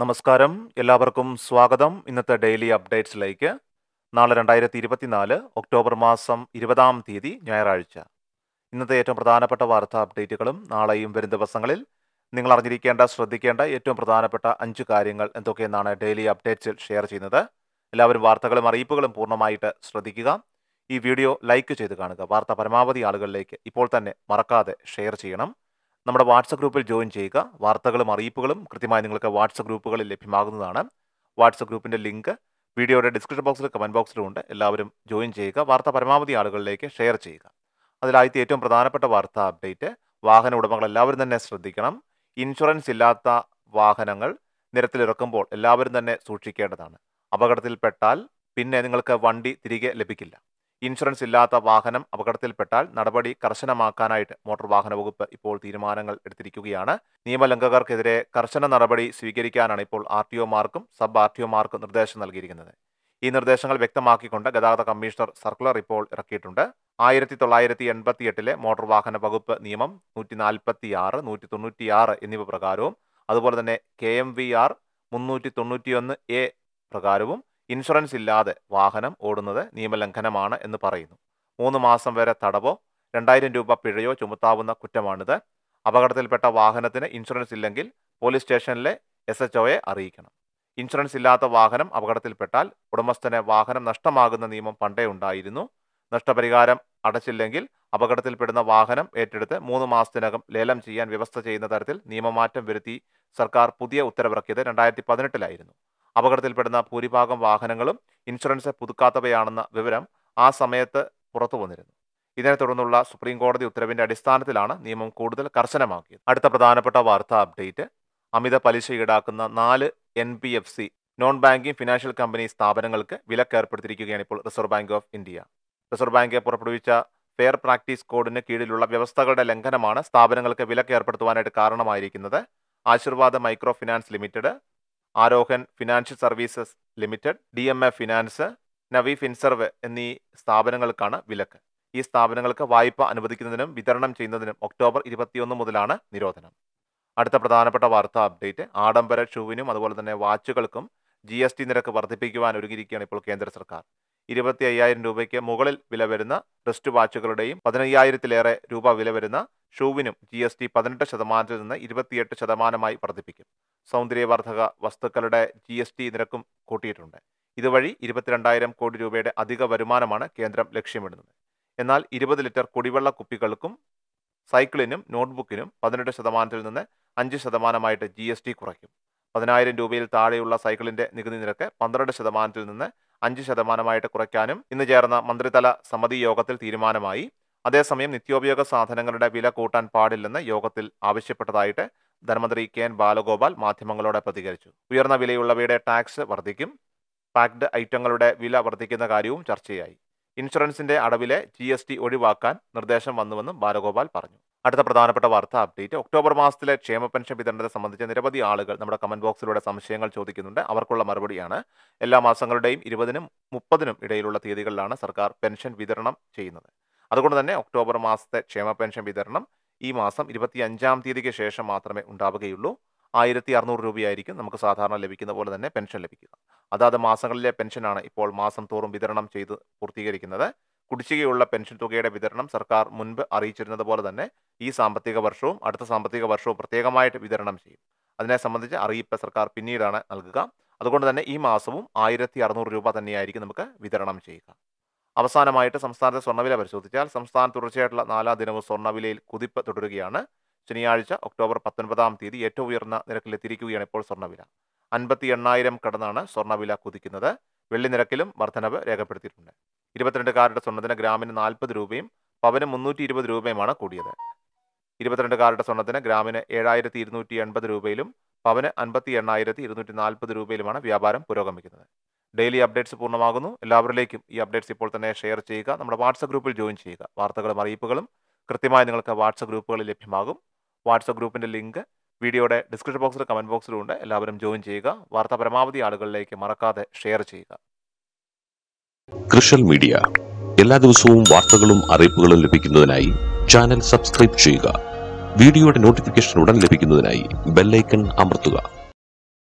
നമസ്കാരം എല്ലാവർക്കും സ്വാഗതം ഇന്നത്തെ ഡെയിലി അപ്ഡേറ്റ്സിലേക്ക് നാളെ രണ്ടായിരത്തി ഇരുപത്തിനാല് ഒക്ടോബർ മാസം ഇരുപതാം തീയതി ഞായറാഴ്ച ഇന്നത്തെ ഏറ്റവും പ്രധാനപ്പെട്ട വാർത്താ അപ്ഡേറ്റുകളും നാളെയും വരും ദിവസങ്ങളിൽ നിങ്ങൾ അറിഞ്ഞിരിക്കേണ്ട ശ്രദ്ധിക്കേണ്ട ഏറ്റവും പ്രധാനപ്പെട്ട അഞ്ച് കാര്യങ്ങൾ എന്തൊക്കെയെന്നാണ് ഡെയിലി അപ്ഡേറ്റ്സിൽ ഷെയർ ചെയ്യുന്നത് എല്ലാവരും വാർത്തകളും അറിയിപ്പുകളും പൂർണ്ണമായിട്ട് ശ്രദ്ധിക്കുക ഈ വീഡിയോ ലൈക്ക് ചെയ്ത് കാണുക വാർത്ത പരമാവധി ആളുകളിലേക്ക് ഇപ്പോൾ തന്നെ മറക്കാതെ ഷെയർ ചെയ്യണം നമ്മുടെ വാട്സപ്പ് ഗ്രൂപ്പിൽ ജോയിൻ ചെയ്യുക വാർത്തകളും അറിയിപ്പുകളും കൃത്യമായി നിങ്ങൾക്ക് വാട്സപ്പ് ഗ്രൂപ്പുകളിൽ ലഭ്യമാകുന്നതാണ് വാട്സപ്പ് ഗ്രൂപ്പിൻ്റെ ലിങ്ക് വീഡിയോയുടെ ഡിസ്ക്രിപ്ഷൻ ബോക്സിലും കമൻറ്റ് ബോക്സിലും ഉണ്ട് എല്ലാവരും ജോയിൻ ചെയ്യുക വാർത്ത പരമാവധി ആളുകളിലേക്ക് ഷെയർ ചെയ്യുക അതിലായിട്ട് ഏറ്റവും പ്രധാനപ്പെട്ട വാർത്താ അപ്ഡേറ്റ് വാഹന ഉടമകൾ എല്ലാവരും തന്നെ ശ്രദ്ധിക്കണം ഇൻഷുറൻസ് ഇല്ലാത്ത വാഹനങ്ങൾ നിരത്തിലിറക്കുമ്പോൾ എല്ലാവരും തന്നെ സൂക്ഷിക്കേണ്ടതാണ് അപകടത്തിൽപ്പെട്ടാൽ പിന്നെ നിങ്ങൾക്ക് വണ്ടി തിരികെ ലഭിക്കില്ല ഇൻഷുറൻസ് ഇല്ലാത്ത വാഹനം അപകടത്തിൽപ്പെട്ടാൽ നടപടി കർശനമാക്കാനായിട്ട് മോട്ടോർ വാഹന വകുപ്പ് ഇപ്പോൾ തീരുമാനങ്ങൾ എടുത്തിരിക്കുകയാണ് നിയമലംഘകർക്കെതിരെ കർശന നടപടി സ്വീകരിക്കാനാണ് ഇപ്പോൾ ആർ ടി ഒമാർക്കും സബ് ആർ ടി ഒമാർക്കും നിർദ്ദേശം നൽകിയിരിക്കുന്നത് ഈ നിർദ്ദേശങ്ങൾ വ്യക്തമാക്കിക്കൊണ്ട് ഗതാഗത കമ്മീഷണർ സർക്കുലർ ഇപ്പോൾ ഇറക്കിയിട്ടുണ്ട് ആയിരത്തി തൊള്ളായിരത്തി എൺപത്തി എട്ടിലെ മോട്ടോർ വാഹന വകുപ്പ് നിയമം നൂറ്റി നാൽപ്പത്തി ആറ് നൂറ്റി തൊണ്ണൂറ്റി ആറ് എന്നിവ പ്രകാരവും അതുപോലെ തന്നെ കെ എം വി ആർ മുന്നൂറ്റി തൊണ്ണൂറ്റിയൊന്ന് എ പ്രകാരവും ഇൻഷുറൻസ് ഇല്ലാതെ വാഹനം ഓടുന്നത് നിയമലംഘനമാണ് എന്ന് പറയുന്നു മൂന്ന് മാസം വരെ തടവോ രണ്ടായിരം രൂപ പിഴയോ ചുമത്താവുന്ന കുറ്റമാണിത് അപകടത്തിൽപ്പെട്ട വാഹനത്തിന് ഇൻഷുറൻസ് ഇല്ലെങ്കിൽ പോലീസ് സ്റ്റേഷനിലെ എസ് എച്ച് ഒയെ അറിയിക്കണം ഇൻഷുറൻസ് ഇല്ലാത്ത വാഹനം അപകടത്തിൽപ്പെട്ടാൽ ഉടമസ്ഥന് വാഹനം നഷ്ടമാകുന്ന നിയമം പണ്ടേ ഉണ്ടായിരുന്നു നഷ്ടപരിഹാരം അടച്ചില്ലെങ്കിൽ അപകടത്തിൽപ്പെടുന്ന വാഹനം ഏറ്റെടുത്ത് മൂന്ന് മാസത്തിനകം ലേലം ചെയ്യാൻ വ്യവസ്ഥ ചെയ്യുന്ന തരത്തിൽ നിയമമാറ്റം വരുത്തി സർക്കാർ പുതിയ ഉത്തരവിറക്കിയത് രണ്ടായിരത്തി പതിനെട്ടിലായിരുന്നു അപകടത്തിൽപ്പെടുന്ന ഭൂരിഭാഗം വാഹനങ്ങളും ഇൻഷുറൻസ് പുതുക്കാത്തവയാണെന്ന വിവരം ആ സമയത്ത് പുറത്തു വന്നിരുന്നു ഇതിനെ തുടർന്നുള്ള സുപ്രീം കോടതി ഉത്തരവിന്റെ അടിസ്ഥാനത്തിലാണ് നിയമം കൂടുതൽ കർശനമാക്കിയത് അടുത്ത പ്രധാനപ്പെട്ട വാർത്താ അപ്ഡേറ്റ് അമിത പലിശ ഈടാക്കുന്ന നാല് N P F C non banking financial company സ്ഥാപനങ്ങൾക്ക് വിലക്ക് ഏർപ്പെടുത്തിയിരിക്കുകയാണ് ഇപ്പോൾ reserve bank of India reserve bank പുറപ്പെടുവിച്ച ഫെയർ പ്രാക്ടീസ് കോഡിന് കീഴിലുള്ള വ്യവസ്ഥകളുടെ ലംഘനമാണ് സ്ഥാപനങ്ങൾക്ക് വിലക്ക് ഏർപ്പെടുത്തുവാനായിട്ട് കാരണമായിരിക്കുന്നത് Asirvad micro finance limited Arohan financial services limited D M A finance Navi Finserv എന്നീ സ്ഥാപനങ്ങൾക്കാണ് വിലക്ക് ഈ സ്ഥാപനങ്ങൾക്ക് വായ്പ അനുവദിക്കുന്നതിനും വിതരണം ചെയ്യുന്നതിനും ഒക്ടോബർ ഇരുപത്തിയൊന്ന് മുതലാണ് നിരോധനം അടുത്ത പ്രധാനപ്പെട്ട വാർത്താ അപ്ഡേറ്റ് ആഡംബര ഷൂവിനും അതുപോലെ തന്നെ വാച്ചുകൾക്കും ജി എസ് ടി നിരക്ക് വർദ്ധിപ്പിക്കുവാൻ ഒരുങ്ങിയിരിക്കുകയാണ് ഇപ്പോൾ കേന്ദ്ര സർക്കാർ ഇരുപത്തി അയ്യായിരം രൂപയ്ക്ക് മുകളിൽ വില വരുന്ന റിസ്റ്റ് വാച്ചുകളുടെയും പതിനയ്യായിരത്തിലേറെ രൂപ വില വരുന്ന ഷൂവിനും ജി എസ് ടി പതിനെട്ട് ശതമാനത്തിൽ നിന്ന് ഇരുപത്തിയെട്ട് ശതമാനമായി വർദ്ധിപ്പിക്കും സൗന്ദര്യവർദ്ധക വസ്തുക്കളുടെ ജി എസ് ടി നിരക്കും കൂട്ടിയിട്ടുണ്ട് ഇതുവഴി ഇരുപത്തിരണ്ടായിരം കോടി രൂപയുടെ അധിക വരുമാനമാണ് കേന്ദ്രം ലക്ഷ്യമിടുന്നത് എന്നാൽ ഇരുപത് ലിറ്റർ കുടിവെള്ള കുപ്പികൾക്കും സൈക്കിളിനും നോട്ട്ബുക്കിനും പതിനെട്ട് ശതമാനത്തിൽ നിന്ന് അഞ്ച് ശതമാനമായിട്ട് ജി എസ് ടി കുറയ്ക്കും പതിനായിരം രൂപയിൽ താഴെയുള്ള സൈക്കിളിന്റെ നികുതി നിരക്ക് പന്ത്രണ്ട് ശതമാനത്തിൽ നിന്ന് അഞ്ച് ശതമാനമായിട്ട് കുറയ്ക്കാനും ഇന്ന് ചേർന്ന മന്ത്രിതല സമിതി യോഗത്തിൽ തീരുമാനമായി അതേസമയം നിത്യോപയോഗ സാധനങ്ങളുടെ വില കൂട്ടാൻ പാടില്ലെന്ന് യോഗത്തിൽ ആവശ്യപ്പെട്ടതായിട്ട് ധനമന്ത്രി കെ എൻ ബാലഗോപാൽ മാധ്യമങ്ങളോട് പ്രതികരിച്ചു ഉയർന്ന വിലയുള്ളവയുടെ ടാക്സ് വർദ്ധിക്കും പാക്ഡ് ഐറ്റങ്ങളുടെ വില വർദ്ധിക്കുന്ന കാര്യവും ചർച്ചയായി ഇൻഷുറൻസിന്റെ അടവിലെ ജി എസ് ടി ഒഴിവാക്കാൻ നിർദ്ദേശം വന്നുവെന്നും ബാലഗോപാൽ പറഞ്ഞു അടുത്ത പ്രധാനപ്പെട്ട വാർത്താ അപ്ഡേറ്റ് ഒക്ടോബർ മാസത്തിലെ ക്ഷേമ പെൻഷൻ വിതരണത്തെ സംബന്ധിച്ച് നിരവധി ആളുകൾ നമ്മുടെ കമന്റ് ബോക്സിലൂടെ സംശയങ്ങൾ ചോദിക്കുന്നുണ്ട് അവർക്കുള്ള മറുപടിയാണ് എല്ലാ മാസങ്ങളുടെയും ഇരുപതിനും മുപ്പതിനും ഇടയിലുള്ള തീയതികളിലാണ് സർക്കാർ പെൻഷൻ വിതരണം ചെയ്യുന്നത് അതുകൊണ്ട് തന്നെ ഒക്ടോബർ മാസത്തെ ക്ഷേമ പെൻഷൻ വിതരണം ഈ മാസം ഇരുപത്തി അഞ്ചാം തീയതിക്ക് ശേഷം മാത്രമേ ഉണ്ടാവുകയുള്ളൂ ആയിരത്തി അറുന്നൂറ് രൂപയായിരിക്കും നമുക്ക് സാധാരണ ലഭിക്കുന്ന പോലെ തന്നെ പെൻഷൻ ലഭിക്കുക അതാത് മാസങ്ങളിലെ പെൻഷനാണ് ഇപ്പോൾ മാസം തോറും വിതരണം ചെയ്ത് പൂർത്തീകരിക്കുന്നത് കുടിശ്ശികയുള്ള പെൻഷൻ തുകയുടെ വിതരണം സർക്കാർ മുൻപ് അറിയിച്ചിരുന്നത് പോലെ തന്നെ ഈ സാമ്പത്തിക വർഷവും അടുത്ത സാമ്പത്തിക വർഷവും പ്രത്യേകമായിട്ട് വിതരണം ചെയ്യും അതിനെ സംബന്ധിച്ച് അറിയിപ്പ് സർക്കാർ പിന്നീടാണ് നൽകുക അതുകൊണ്ട് തന്നെ ഈ മാസവും ആയിരത്തി അറുന്നൂറ് രൂപ തന്നെയായിരിക്കും നമുക്ക് വിതരണം ചെയ്യുക അവസാനമായിട്ട് സംസ്ഥാനത്തെ സ്വർണ്ണവില പരിശോധിച്ചാൽ സംസ്ഥാനത്ത് തുടർച്ചയായിട്ടുള്ള നാലാം ദിനവും സ്വർണ്ണവിലയിൽ കുതിപ്പ് തുടരുകയാണ് ശനിയാഴ്ച ഒക്ടോബർ പത്തൊൻപതാം തീയതി ഏറ്റവും ഉയർന്ന നിരക്കിലെത്തിയിരിക്കുകയാണ് ഇപ്പോൾ സ്വർണ്ണവില അൻപത്തി എണ്ണായിരം കടന്നാണ് സ്വർണ്ണവില കുതിക്കുന്നത് വെള്ളി നിരക്കിലും വർധനവ് രേഖപ്പെടുത്തിയിട്ടുണ്ട് ഇരുപത്തിരണ്ടുകാരുടെ സ്വർണ്ണത്തിന് ഗ്രാമിന് നാൽപ്പത് രൂപയും പവന് മുന്നൂറ്റി ഇരുപത് രൂപയുമാണ് കൂടിയത് ഇരുപത്തിരണ്ടുകാരുടെ സ്വർണ്ണത്തിന് ഗ്രാമിന് ഏഴായിരത്തി ഇരുന്നൂറ്റി എൺപത് രൂപയിലും പവന് അൻപത്തി എണ്ണായിരത്തി ഇരുന്നൂറ്റി നാൽപ്പത് രൂപയിലുമാണ് വ്യാപാരം പുരോഗമിക്കുന്നത് ഡെയിലി അപ്ഡേറ്റ്സ് പൂർണ്ണമാകുന്നു എല്ലാവരിലേക്കും ഈ അപ്ഡേറ്റ്സ് ഇപ്പോൾ തന്നെ ഷെയർ ചെയ്യുക നമ്മുടെ വാട്സപ്പ് ഗ്രൂപ്പിൽ ജോയിൻ ചെയ്യുക വാർത്തകളും അറിയിപ്പുകളും കൃത്യമായി നിങ്ങൾക്ക് വാട്സപ്പ് ഗ്രൂപ്പുകളിൽ ലഭ്യമാകും വാട്സപ്പ് ഗ്രൂപ്പിന്റെ ലിങ്ക് വീഡിയോയുടെ ഡിസ്ക്രിപ്ഷൻ ബോക്സിലും കമന്റ് ബോക്സിലും ഉണ്ട് എല്ലാവരും ജോയിൻ ചെയ്യുക വാർത്ത പരമാവധി ആളുകളിലേക്ക് മറക്കാതെ ഷെയർ ചെയ്യുക കൃഷൽ മീഡിയ എല്ലാ ദിവസവും വാർത്തകളും അറിയിപ്പുകളും ലഭിക്കുന്നതിനായി ചാനൽ സബ്സ്ക്രൈബ് ചെയ്യുക വീഡിയോയുടെ നോട്ടിഫിക്കേഷൻ ഉടൻ ലഭിക്കുന്നതിനായി ബെല്ലൈക്കൺ അമർത്തുക